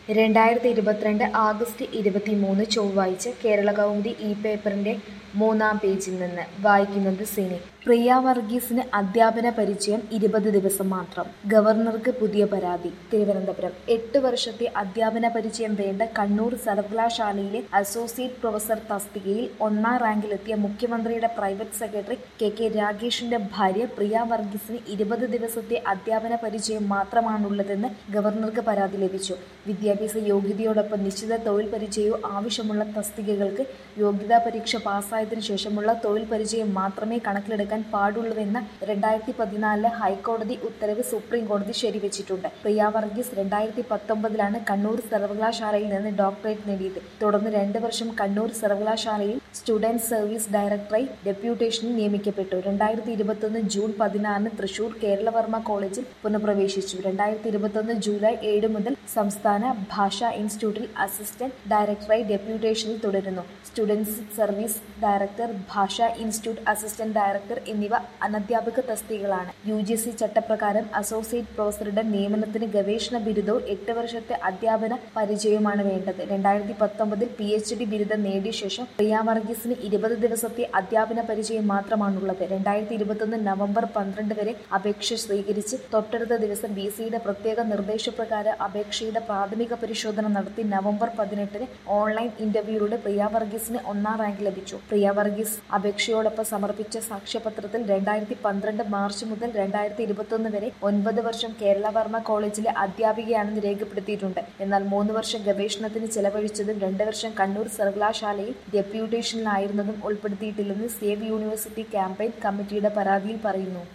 രണ്ടായിരത്തി ഇരുപത്തിരണ്ട് ആഗസ്റ്റ് ഇരുപത്തിമൂന്ന് ചൊവ്വാഴ്ച കേരള കൗമുദി ഇ പേപ്പറിന്റെ മൂന്നാം പേജിൽ നിന്ന് വായിക്കുന്നത് സിനി പ്രിയ വർഗീസിന് അധ്യാപന പരിചയം ഇരുപത് ദിവസം മാത്രം ഗവർണർക്ക് പുതിയ പരാതി തിരുവനന്തപുരം എട്ട് വർഷത്തെ അധ്യാപന പരിചയം വേണ്ട കണ്ണൂർ സർവകലാശാലയിലെ അസോസിയേറ്റ് പ്രൊഫസർ തസ്തികയിൽ ഒന്നാം റാങ്കിലെത്തിയ മുഖ്യമന്ത്രിയുടെ പ്രൈവറ്റ് സെക്രട്ടറി കെ കെ രാഗേഷിന്റെ ഭാര്യ പ്രിയ വർഗീസിന് ഇരുപത് ദിവസത്തെ അധ്യാപന പരിചയം മാത്രമാണുള്ളതെന്ന് ഗവർണർക്ക് പരാതി ലഭിച്ചു വിദ്യാഭ്യാസ യോഗ്യതയോടൊപ്പം നിശ്ചിത തൊഴിൽ പരിചയവും ആവശ്യമുള്ള തസ്തികകൾക്ക് യോഗ്യതാ പരീക്ഷ പാസ്സായതിനു ശേഷമുള്ള തൊഴിൽ പരിചയം മാത്രമേ കണക്കിലെടുക്കാൻ പാടുള്ളൂവെന്ന രണ്ടായിരത്തി പതിനാലിലെ ഹൈക്കോടതി ഉത്തരവ് സുപ്രീം കോടതി ശരിവെച്ചിട്ടുണ്ട് പ്രിയ വർഗീസ് രണ്ടായിരത്തി പത്തൊമ്പതിലാണ് കണ്ണൂർ സർവകലാശാലയിൽ നിന്ന് ഡോക്ടറേറ്റ് നേടിയത് തുടർന്ന് രണ്ട് വർഷം കണ്ണൂർ സർവകലാശാലയിൽ സ്റ്റുഡന്റ് സർവീസ് ഡയറക്ടറായി ഡെപ്യൂട്ടേഷനിൽ നിയമിക്കപ്പെട്ടു രണ്ടായിരത്തി ഇരുപത്തൊന്ന് ജൂൺ പതിനാറിന് തൃശൂർ കേരളവർമ്മ കോളേജിൽ പുനഃപ്രവേശിച്ചു രണ്ടായിരത്തി ഇരുപത്തൊന്ന് ജൂലൈ ഏഴ് മുതൽ സംസ്ഥാന ഭാഷാ ഇൻസ്റ്റിറ്റ്യൂട്ടിൽ അസിസ്റ്റന്റ് ഡയറക്ടറായി ഡെപ്യൂട്ടേഷനിൽ തുടരുന്നു സ്റ്റുഡൻസ് സർവീസ് ഡയറക്ടർ ഭാഷാ ഇൻസ്റ്റിറ്റ്യൂട്ട് അസിസ്റ്റന്റ് ഡയറക്ടർ എന്നിവ അനധ്യാപക തസ്തികകളാണ് യു ജി സി ചട്ടപ്രകാരം അസോസിയേറ്റ് പ്രൊഫസറുടെ നിയമനത്തിന് ഗവേഷണ ബിരുദവും എട്ട് വർഷത്തെ അധ്യാപന പരിചയവുമാണ് വേണ്ടത് രണ്ടായിരത്തി പത്തൊമ്പതിൽ പി എച്ച് ഡി ബിരുദം നേടിയ ശേഷം പ്രിയ വർഗീസിന് ഇരുപത് ദിവസത്തെ അധ്യാപന പരിചയം മാത്രമാണുള്ളത് രണ്ടായിരത്തി ഇരുപത്തൊന്ന് നവംബർ പന്ത്രണ്ട് വരെ അപേക്ഷ സ്വീകരിച്ച് തൊട്ടടുത്ത ദിവസം ബി സിയുടെ പ്രത്യേക നിർദ്ദേശപ്രകാരം അപേക്ഷയുടെ പ്രാഥമിക പരിശോധന നടത്തി നവംബർ പതിനെട്ടിന് ഓൺലൈൻ ഇന്റർവ്യൂയിലൂടെ പ്രിയ വർഗീസിന് ഒന്നാം റാങ്ക് ലഭിച്ചു പ്രിയ വർഗീസ് അപേക്ഷയോടൊപ്പം സമർപ്പിച്ച സാക്ഷ്യപത്രത്തിൽ രണ്ടായിരത്തി പന്ത്രണ്ട് മാർച്ച് മുതൽ രണ്ടായിരത്തി ഇരുപത്തൊന്ന് വരെ ഒൻപത് വർഷം കേരളവർമ്മ കോളേജിലെ അധ്യാപികയാണെന്ന് രേഖപ്പെടുത്തിയിട്ടുണ്ട് എന്നാൽ മൂന്ന് വർഷം ഗവേഷണത്തിന് ചെലവഴിച്ചതും രണ്ട് വർഷം കണ്ണൂർ സർവകലാശാലയിൽ ഡെപ്യൂട്ടേഷനിലായിരുന്നതും ഉൾപ്പെടുത്തിയിട്ടില്ലെന്ന് സേവ് യൂണിവേഴ്സിറ്റി ക്യാമ്പയിൻ കമ്മിറ്റിയുടെ പരാതിയിൽ പറയുന്നു